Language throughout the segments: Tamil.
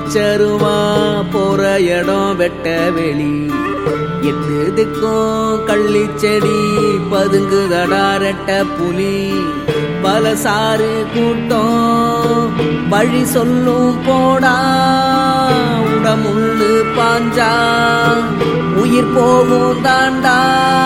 விச்சருவா போற இடம் வெட்ட வெளி எட்டு திக்கும் கள்ளி செடி பதுங்குதடா ரெட்ட புலி பல சாறு கூட்டம் வழி சொல்லும் போடா உடமுள்ளு பாஞ்சா உயிர் போகும் தாண்டா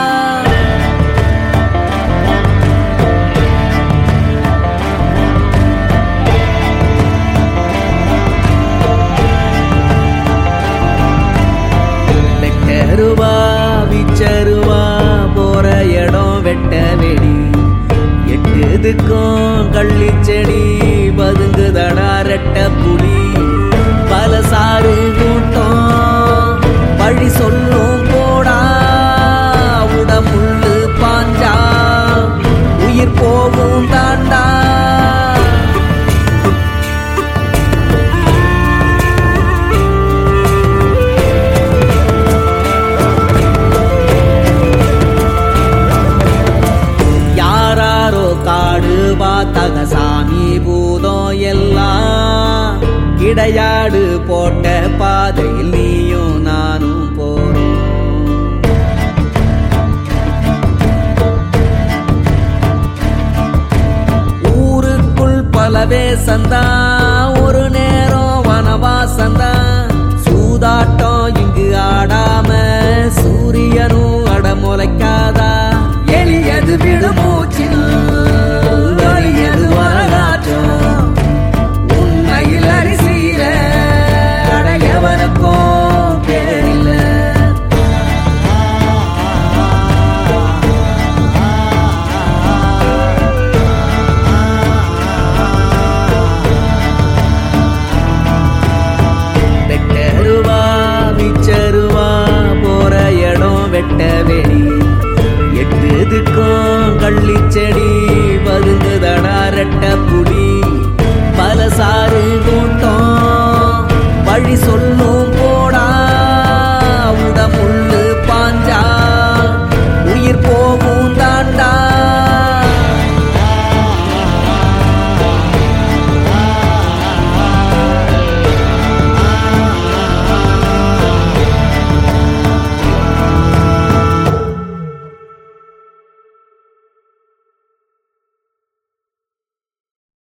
வெட்டருவா விச்சருவா போற இடம் வெட்ட வெடி எட்டுதுக்கும் கள்ளி செடி பதுங்குதடா ரெட்ட புலி பல சாறு கூட்டம் வழி சொல்லும் போடா உடமுள்ளு பாஞ்சா உயிர் போகும் தாண்டா யாராரோ காடு பார்த்தாங்க சாமி பூதம் எல்லாம் இடையாடு போட்ட பாதையில் நீயும் நானும் போறோம் ஊருக்குள் பலவே சந்தா